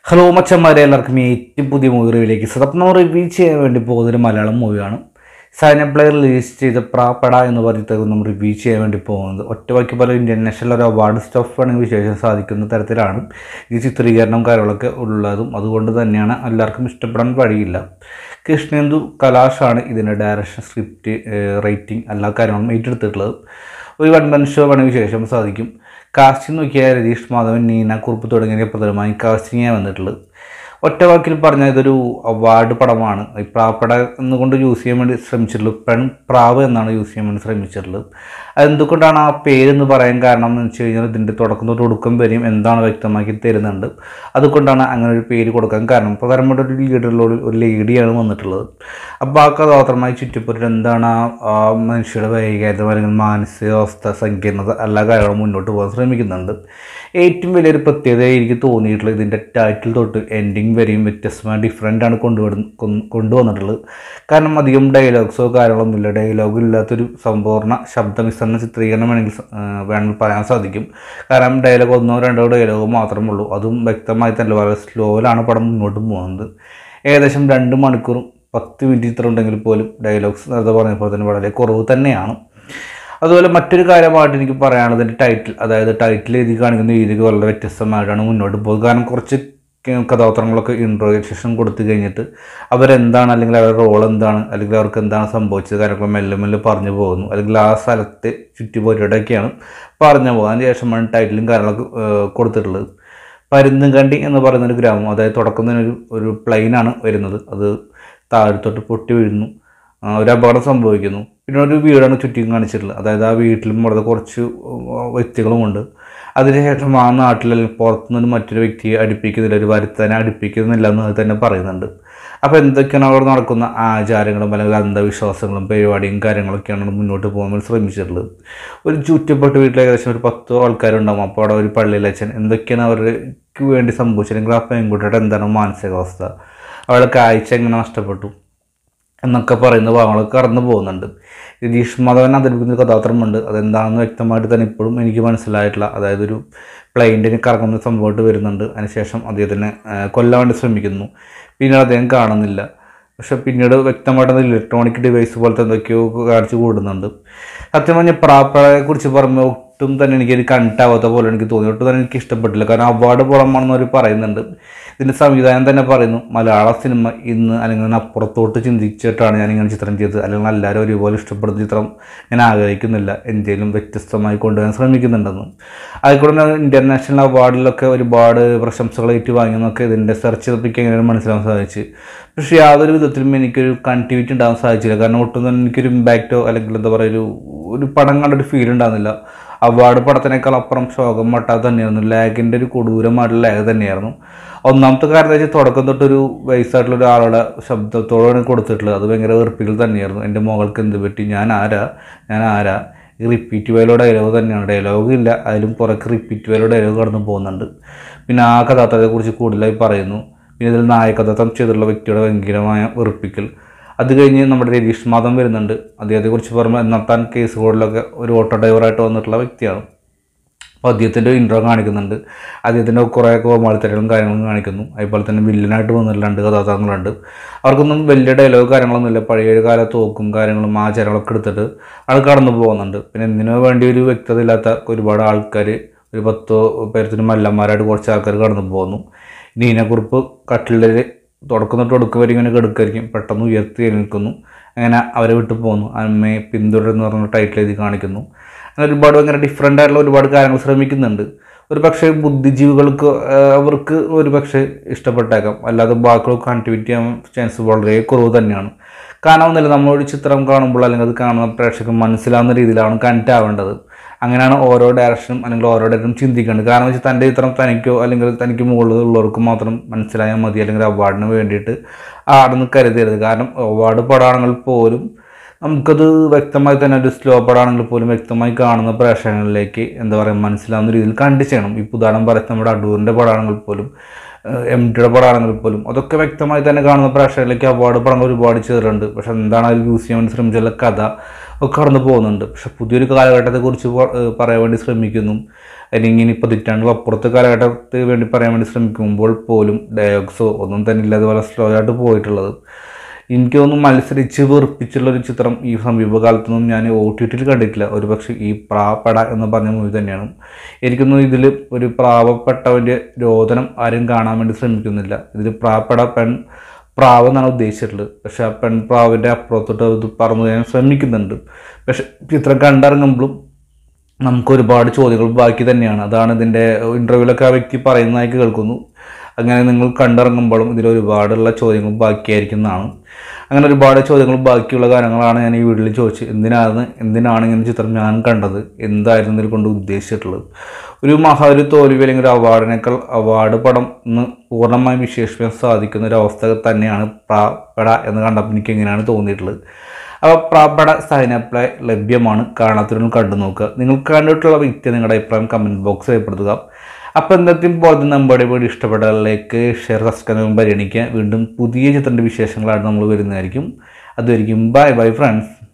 hello മച്ചന്മാരെ എല്ലാവർക്കും ഏറ്റവും പുതിയ മൂവി റിവ്യൂലേക്ക് സതപ്പ് നമ്മൾ റിവ്യൂ ചെയ്യാൻ വേണ്ടി പോകുന്നൊരു മലയാളം മൂവിയാണ് സൈന പ്ലെയർ റിലീസ് ചെയ്ത പ്രാപ്പട എന്ന് പറഞ്ഞിട്ട് നമ്മൾ റിവ്യൂ ചെയ്യാൻ വേണ്ടി പോകുന്നത് ഒറ്റവാക്കി പോലെ ഇന്റർനാഷണൽ ഒരു അവാർഡ് സ്റ്റഫ് വേണമെങ്കിൽ വിശേഷം സാധിക്കുന്ന തരത്തിലാണ് ഈ ചിത്രീകരണം കാര്യങ്ങളൊക്കെ ഉള്ളതും അതുകൊണ്ട് തന്നെയാണ് എല്ലാവർക്കും ഇഷ്ടപ്പെടാൻ വഴിയില്ല കൃഷ്ണേന്ദു കലാഷാണ് ഇതിൻ്റെ ഡയറക്ഷൻ സ്ക്രിപ്റ്റ് റേറ്റിംഗ് എല്ലാ കാര്യങ്ങളും ഏറ്റെടുത്തിട്ടുള്ളത് ഒരു വൺ മൻ ഷോ വേണമെങ്കിൽ വിശേഷം സാധിക്കും കാസ്റ്റിംഗ് നോക്കിയാൽ രതീഷ് മാധവൻ നീന കുറുപ്പ് തുടങ്ങിയ പ്രധാനമായും കാസ്റ്റിംഗാണ് വന്നിട്ടുള്ളത് ഒറ്റ വാക്കിൽ പറഞ്ഞാൽ ഇതൊരു അവാർഡ് പടമാണ് ഈ പ്രാപ്പട എന്നുകൊണ്ട് യൂസ് ചെയ്യാൻ വേണ്ടി ശ്രമിച്ചിട്ടുള്ളത് പെൺ പ്രാവ് എന്നാണ് യൂസ് ചെയ്യാൻ വേണ്ടി ശ്രമിച്ചിട്ടുള്ളത് അതെന്തുകൊണ്ടാണ് ആ പേരെന്ന് പറയാൻ കാരണം എന്ന് വെച്ച് കഴിഞ്ഞാൽ ഇതിൻ്റെ തുടക്കം തൊട്ട് ഒടുക്കം വരെയും എന്താണ് വ്യക്തമാക്കി തരുന്നുണ്ട് അതുകൊണ്ടാണ് അങ്ങനെ ഒരു പേര് കൊടുക്കാൻ കാരണം പ്രധാനപ്പെട്ട ഒരു ലീഡറിലോട് ഒരു ലേഡിയാണ് വന്നിട്ടുള്ളത് അപ്പോൾ ആ കഥാപാത്രമായി ചുറ്റിപ്പറ്റിട്ട് എന്താണ് ആ ആ മനുഷ്യരുടെ വൈകാരികം അല്ലെങ്കിൽ മാനസികാവസ്ഥ സങ്കീർണത എല്ലാ കാര്യങ്ങളും മുന്നോട്ട് പോകാൻ ശ്രമിക്കുന്നുണ്ട് ഏറ്റവും വലിയൊരു പ്രത്യേകത എനിക്ക് തോന്നിയിട്ടുള്ളത് ഇതിൻ്റെ ടൈറ്റിൽ തൊട്ട് എൻഡിങ് വരെയും വ്യത്യസ്തമായ ഡിഫറെൻ്റ് ആണ് കൊണ്ടുവരുന്ന കൊണ്ടുവന്നിട്ടുള്ളത് കാരണം അധികം ഡയലോഗ്സോ കാര്യങ്ങളൊന്നുമില്ല ഡയലോഗ് ഇല്ലാത്തൊരു സമ്പൂർണ്ണ ശബ്ദമിശ്രണ ചിത്രീകരണം വേണമെങ്കിൽ സ- ആ, വേണമെങ്കിൽ പറയാൻ സാധിക്കും കാരണം ഡയലോഗ് ഒന്നോ രണ്ടോ ഡയലോഗ് മാത്രമേ ഉള്ളൂ അതും വ്യക്തമായി തന്നെ വളരെ സ്ലോയിലാണ് പടം മുന്നോട്ട് പോകുന്നത് ഏകദേശം രണ്ട് മണിക്കൂറും പത്ത് മിനിറ്റ് ഇത്ര ഉണ്ടെങ്കിൽ പോലും ഡയലോഗ്സ് നേരത്തെ പറഞ്ഞപ്പോൾ തന്നെ വളരെ കുറവ് തന്നെയാണ് അതുപോലെ മറ്റൊരു കാര്യമായിട്ട് എനിക്ക് പറയാനുള്ളത് എൻ്റെ ടൈറ്റിൽ അതായത് ടൈറ്റിൽ എഴുതി കാണിക്കുന്ന രീതിക്ക് വളരെ വ്യത്യസ്തമായിട്ടാണ് മുന്നോട്ട് പോകുന്നത് കാരണം കുറച്ച് ക- കഥാപാത്രങ്ങളൊക്കെ ഇൻട്രോഗേഷൻ കൊടുത്തു കഴിഞ്ഞിട്ട് അവരെന്താണ് അല്ലെങ്കിൽ അവരുടെ റോൾ എന്താണ് അല്ലെങ്കിൽ അവർക്ക് എന്താണ് സംഭവിച്ചത് കാര്യങ്ങളൊക്കെ മെല്ലെ മെല്ലെ പറഞ്ഞു പോകുന്നു അല്ലെങ്കിൽ ആ സ്ഥലത്തെ ചുറ്റുപോറ്റൊക്കെയാണ് പറഞ്ഞു പോകുന്നത് അതിന് ശേഷമാണ് ടൈറ്റിലും കാര്യങ്ങളൊക്കെ ഏഹ്, കൊടുത്തിട്ടുള്ളത് പരുന്തുംകണ്ടി എന്ന് പറയുന്ന ഒരു ഗ്രാമം അതായത് തുടക്കം തന്നെ ഒരു ഒരു പ്ലെയിനാണ് വരുന്നത് അത് താഴത്തോട്ട് പൊട്ടി വീഴുന്നു ആ, ഒരു അപകടം സംഭവിക്കുന്നു പിന്നെ ഒരു വീടാണ് ചുറ്റിയും കാണിച്ചിട്ടുള്ളത് അതായത് ആ വീട്ടിലും അവിടെ കുറച്ച് വ്യക്തികളുമുണ്ട് അതിനുശേഷം ആ നാട്ടിൽ അല്ലെങ്കിൽ പുറത്തുനിന്ന് മറ്റൊരു വ്യക്തിയെ അടുപ്പിക്കുന്നില്ല ഒരു വരുത്താനെ അടുപ്പിക്കുന്നില്ല എന്ന് തന്നെ പറയുന്നുണ്ട് അപ്പോൾ എന്തൊക്കെയാണ് അവിടെ നടക്കുന്ന ആചാരങ്ങളും അല്ലെങ്കിൽ അന്ധവിശ്വാസങ്ങളും പരിപാടിയും കാര്യങ്ങളൊക്കെയാണ് മുന്നോട്ട് പോകാൻ വേണ്ടി ശ്രമിച്ചിട്ടുള്ളത് ഒരു ചുറ്റപ്പെട്ട വീട്ടിൽ ഏകദേശം ഒരു പത്തോ ആൾക്കാരുണ്ടാവും അപ്പോൾ അവിടെ ഒരു പള്ളിയിലച്ഛൻ എന്തൊക്കെയാണ് അവർക്ക് വേണ്ടി സംഭവിച്ചത് അല്ലെങ്കിൽ ആ പെൺകുട്ടിയുടെ എന്താണ് മാനസികാവസ്ഥ അവളുടെ കാഴ്ച എങ്ങനെ നഷ്ടപ്പെട്ടു എന്നൊക്കെ പറയുന്ന ഭാഗങ്ങളൊക്കെ കടന്നു പോകുന്നുണ്ട് രതീഷ് മാധവൻ അവതരിപ്പിക്കുന്ന ഒരു കഥാപാത്രമുണ്ട് അതെന്താണെന്ന് വ്യക്തമായിട്ട് തന്നെ ഇപ്പോഴും എനിക്ക് മനസ്സിലായിട്ടില്ല അതായത് ഒരു പ്ലെയിനിന് കറങ്ങുന്ന സംഭവമായിട്ട് വരുന്നുണ്ട് അതിനുശേഷം അദ്ദേഹത്തിനെ ആ, കൊല്ലാൻ വേണ്ടി ശ്രമിക്കുന്നു പിന്നീട് അദ്ദേഹം കാണുന്നില്ല പക്ഷെ പിന്നീട് വ്യക്തമായിട്ട് ഇലക്ട്രോണിക് ഡിവൈസ് പോലത്തെ എന്തൊക്കെയോ കാണിച്ചു കൂടുന്നുണ്ട് സത്യം പറഞ്ഞാൽ പ്രാപ്പയെ കുറിച്ച് പറയുമ്പോൾ ഒട്ടും തന്നെ എനിക്കത് കണ്ടാവാത്ത പോലെ എനിക്ക് തോന്നി ഒട്ടും തന്നെ എനിക്ക് ഇഷ്ടപ്പെട്ടില്ല കാരണം അവാർഡ് പുറമാണെന്ന് അവർ പറയുന്നുണ്ട് ഇതിൻ്റെ സംവിധാനം തന്നെ പറയുന്നു മലയാള സിനിമ ഇന്ന് അല്ലെങ്കിൽ അതിന് അപ്പുറത്തോട്ട് ചിന്തിച്ചിട്ടാണ് ഞാൻ ഇങ്ങനെ ചിത്രം ചെയ്തത് അല്ലെങ്കിൽ എല്ലാവരും ഒരുപോലെ ഇഷ്ടപ്പെടുന്ന ചിത്രം ഞാൻ ആഗ്രഹിക്കുന്നില്ല എന്തെങ്കിലും വ്യത്യസ്തമായി കൊണ്ടുവരാൻ ശ്രമിക്കുന്നുണ്ടെന്ന് അതുകൂടെ തന്നെ ഇൻ്റർനാഷണൽ അവാർഡിലൊക്കെ ഒരുപാട് പ്രശംസകൾ ഏറ്റുവാങ്ങിയെന്നൊക്കെ ഇതിൻ്റെ സെർച്ച് ചെയ്തപ്പോൾ എങ്ങനെയാണ് മനസ്സിലാക്കാൻ സാധിച്ചു പക്ഷേ യാതൊരു വിധത്തിലും എനിക്കൊരു കണ്ടിന്യൂറ്റി ഉണ്ടാകാൻ സാധിച്ചില്ല കാരണം ഒട്ടും തന്നെ എനിക്കൊരു ഇമ്പാക്റ്റോ അല്ലെങ്കിൽ എന്താ പറയുക ഒരു ഒരു പടം കണ്ടൊരു ഫീൽ ഉണ്ടാകുന്നില്ല അവാർഡ് പടത്തിനേക്കാൾ അപ്പുറം ശോകം മട്ടാതെ തന്നെയായിരുന്നു ലാഗിൻ്റെ ഒരു കൊടൂരമായിട്ടുള്ള ലാഗ് തന്നെയായിരുന്നു ഒന്നാമത്തെ കാര്യം വെച്ചാൽ തുടക്കം തൊട്ടൊരു വയസ്സായിട്ടുള്ള ഒരാളുടെ ശബ്ദത്തോടാണ് കൊടുത്തിട്ടുള്ളത് അത് ഭയങ്കര വെറുപ്പിക്കൽ തന്നെയായിരുന്നു എൻ്റെ മകൾക്ക് എന്ത് പറ്റി ഞാൻ ആരാ ഞാൻ ആരാ ഈ റിപ്പീറ്റ് വേലോ ഡയലോഗ് തന്നെയാണ് ഡയലോഗ് ഇല്ല അതിലും പുറക്ക് റിപ്പീറ്റ് വേലോ ഡയലോഗ് കടന്നു പോകുന്നുണ്ട് പിന്നെ ആ കഥാപാത്രത്തെക്കുറിച്ച് കൂടുതലായി പറയുന്നു പിന്നെ ഇതിൽ നായകഥാർത്ഥം ചെയ്തിട്ടുള്ള വ്യക്തിയുടെ ഭയങ്കരമായ വെറുപ്പിക്കൽ അത് കഴിഞ്ഞ് നമ്മുടെ രതീഷ് മാധവൻ വരുന്നുണ്ട് അദ്ദേഹത്തെക്കുറിച്ച് പറയുമ്പോൾ എന്നത്താൻ കേസ് കോഡിലൊക്കെ ഒരു ഓട്ടോ ഡ്രൈവറായിട്ട് വന്നിട്ടുള്ള വ്യക്തിയാണ് അപ്പോൾ അദ്ദേഹത്തിൻ്റെ ഇൻട്രോ കാണിക്കുന്നുണ്ട് അദ്ദേഹത്തിൻ്റെ കുറേ കോമാളിത്തരങ്ങളും കാര്യങ്ങളും കാണിക്കുന്നു അതുപോലെ തന്നെ വില്ലനായിട്ട് വന്നിട്ടുള്ള രണ്ട് കഥാപാത്രങ്ങളുണ്ട് അവർക്കൊന്നും വലിയ ഡയലോഗ് കാര്യങ്ങളൊന്നുമില്ല പഴയ കാല തോക്കും കാര്യങ്ങളും ആചാരങ്ങളൊക്കെ എടുത്തിട്ട് ആൾ കടന്നു പോകുന്നുണ്ട് പിന്നെ എന്തിനോ വേണ്ടി ഒരു വ്യക്തത ഇല്ലാത്ത ഒരുപാട് ആൾക്കാർ ഒരു പത്തോ പേരത്തിന് മല്ലന്മാരായിട്ട് കുറച്ച് ആൾക്കാർ കടന്നു പോകുന്നു നീനക്കുറിപ്പ് കട്ടിലിൽ തുടക്കം തൊട്ട് ഒടുക്കം വരെ ഇങ്ങനെ കിടക്കായിരിക്കും പെട്ടെന്ന് ഉയർത്തി എഴുന്നേൽക്കുന്നു അങ്ങനെ അവരെ വിട്ടു പോകുന്നു അമ്മയെ പിന്തുടരുന്ന് പറഞ്ഞ ടൈറ്റിൽ എഴുതി കാണിക്കുന്നു അങ്ങനെ ഒരുപാട് ഭയങ്കര ഡിഫറെൻ്റ് ആയിട്ടുള്ള ഒരുപാട് കാര്യങ്ങൾ ശ്രമിക്കുന്നുണ്ട് ഒരു പക്ഷേ ബുദ്ധിജീവികൾക്ക് ആ, അവർക്ക് ഒരു പക്ഷേ ഇഷ്ടപ്പെട്ടേക്കാം അല്ലാതെ ബാക്കിയുള്ള കണ്ടിന്യൂറ്റി ചെയ്യാൻ ചാൻസ് വളരെ കുറവ് തന്നെയാണ് കാണാവുന്നില്ല നമ്മളൊരു ചിത്രം കാണുമ്പോൾ അല്ലെങ്കിൽ അത് കാണുന്ന പ്രേക്ഷകർ മനസ്സിലാവുന്ന രീതിയിലാണ് കണക്റ്റ് ആവേണ്ടത് അങ്ങനെയാണ് ഓരോ ഡയറക്ഷനും അല്ലെങ്കിൽ ഓരോ ഡയറക്ഷനും ചിന്തിക്കേണ്ടത് കാരണം വെച്ചാൽ തൻ്റെ ചിത്രം തനിക്കോ അല്ലെങ്കിൽ തനിക്ക് മുകളിൽ ഉള്ളവർക്ക് മാത്രം മനസ്സിലായാൽ മതി അല്ലെങ്കിൽ അവാർഡിന് വേണ്ടിയിട്ട് ആടെന്ന് കരുതരുത് കാരണം അവാർഡ് പടമാണെങ്കിൽ പോലും നമുക്കത് വ്യക്തമായി തന്നെ ഒരു സ്ലോ പടമാണെങ്കിൽ പോലും വ്യക്തമായി കാണുന്ന പ്രേക്ഷകരിലേക്ക് എന്താ പറയുക മനസ്സിലാവുന്ന രീതിയിൽ കണ്ടു ചെയ്യണം ഈ ഉദാഹരണം പറയുന്നത് നമ്മുടെ അടൂരിൻ്റെ പടമാണെങ്കിൽ പോലും എം ടിയുടെ പടമാണെങ്കിൽ പോലും അതൊക്കെ വ്യക്തമായി തന്നെ കാണുന്ന പ്രേക്ഷകരിലേക്ക് അവാർഡ് പടങ്ങൾ ഒരുപാട് ചേരുന്നുണ്ട് പക്ഷെ എന്താണ് അതിൽ യൂസ് ചെയ്യാൻ വേണ്ടി ശ്രമിച്ചുള്ള കഥ ഒക്കെ കടന്നു പോകുന്നുണ്ട് പക്ഷെ പുതിയൊരു കാലഘട്ടത്തെക്കുറിച്ച് പ- ഏഹ് പറയാൻ വേണ്ടി ശ്രമിക്കുന്നു അല്ലെങ്കിൽ ഇനി പതിറ്റാണ്ടുകൾ അപ്പുറത്തെ കാലഘട്ടത്തിന് വേണ്ടി പറയാൻ വേണ്ടി ശ്രമിക്കുമ്പോൾ പോലും ഡയോക്സോ ഒന്നും തന്നെ ഇല്ലാതെ വളരെ സ്ലോ ആയിട്ട് പോയിട്ടുള്ളത് എനിക്ക് തോന്നുന്നു മത്സരിച്ച് വെറുപ്പിച്ചുള്ള ഒരു ചിത്രം ഈ സമീപകാലത്തൊന്നും ഞാൻ ഒ ടി ടിയിൽ കണ്ടിട്ടില്ല ഒരു പക്ഷേ ഈ പ്രാപട എന്ന് പറഞ്ഞ മൂവി തന്നെയാണ് എനിക്കൊന്നും ഇതിൽ ഒരു പ്രാവപ്പെട്ടവൻ്റെ രോദനം ആരും കാണാൻ വേണ്ടി ശ്രമിക്കുന്നില്ല ഇതിൽ പ്രാപട പെൺ പ്രാവ് എന്നാണ് ഉദ്ദേശിച്ചിട്ടുള്ളത് പക്ഷെ ആ പെൺ പ്രാവിൻ്റെ അപ്പുറത്തോട്ട് ഇത് പറന്നു ചെയ്യാൻ ശ്രമിക്കുന്നുണ്ട് പക്ഷെ ചിത്രം കണ്ടിറങ്ങുമ്പോഴും നമുക്ക് ഒരുപാട് ചോദ്യങ്ങൾ ബാക്കി തന്നെയാണ് അതാണ് ഇതിൻ്റെ ഇൻ്റർവ്യൂലൊക്കെ ആ വ്യക്തി പറയുന്നതായി കേൾക്കുന്നു അങ്ങനെ നിങ്ങൾ കണ്ടിറങ്ങുമ്പോഴും ഇതിൽ ഒരുപാടുള്ള ചോദ്യങ്ങൾ ബാക്കിയായിരിക്കുന്നതാണ് അങ്ങനെ ഒരുപാട് ചോദ്യങ്ങൾ ബാക്കിയുള്ള കാര്യങ്ങളാണ് ഞാൻ ഈ വീട്ടിൽ ചോദിച്ചത് എന്തിനാണ് എന്തിനാണ് ഇങ്ങനെ ചിത്രം ഞാൻ കണ്ടത് എന്തായിരുന്നു ഇതിൽ കൊണ്ട് ഉദ്ദേശിച്ചിട്ടുള്ളത് ഒരു മഹാ ഒരു തോൽവി അല്ലെങ്കിൽ ഒരു അവാർഡിനേക്കാൾ അവാർഡ് പടം എന്ന് പൂർണ്ണമായും വിശേഷിപ്പിക്കാൻ സാധിക്കുന്ന ഒരു അവസ്ഥ തന്നെയാണ് പ്രാപട എന്ന് കണ്ടപ്പോൾ എനിക്ക് എങ്ങനെയാണ് തോന്നിയിട്ടുള്ളത് അപ്പോൾ പ്രാപട സൈനപ്ലൈ ലഭ്യമാണ് കാണാത്തവരും കണ്ടു നോക്കുക നിങ്ങൾക്ക് കണ്ടിട്ടുള്ള വ്യക്തി നിങ്ങളുടെ അഭിപ്രായം കമൻറ്റ് ബോക്സിൽ രേഖപ്പെടുത്തുക അപ്പോൾ എന്തെങ്കിലും പോലെ നമ്മുടെ വീഡിയോ ഇഷ്ടപ്പെട്ടാൽ ലൈക്ക് ഷെയർ സബ്സ്ക്രൈബ് പരിഗണിക്കുക വീണ്ടും പുതിയ ചിത്രത്തിൻ്റെ വിശേഷങ്ങളാണ് നമ്മൾ വരുന്നതായിരിക്കും അതുവരിക്കും ബൈ ബൈ ഫ്രണ്ട്സ്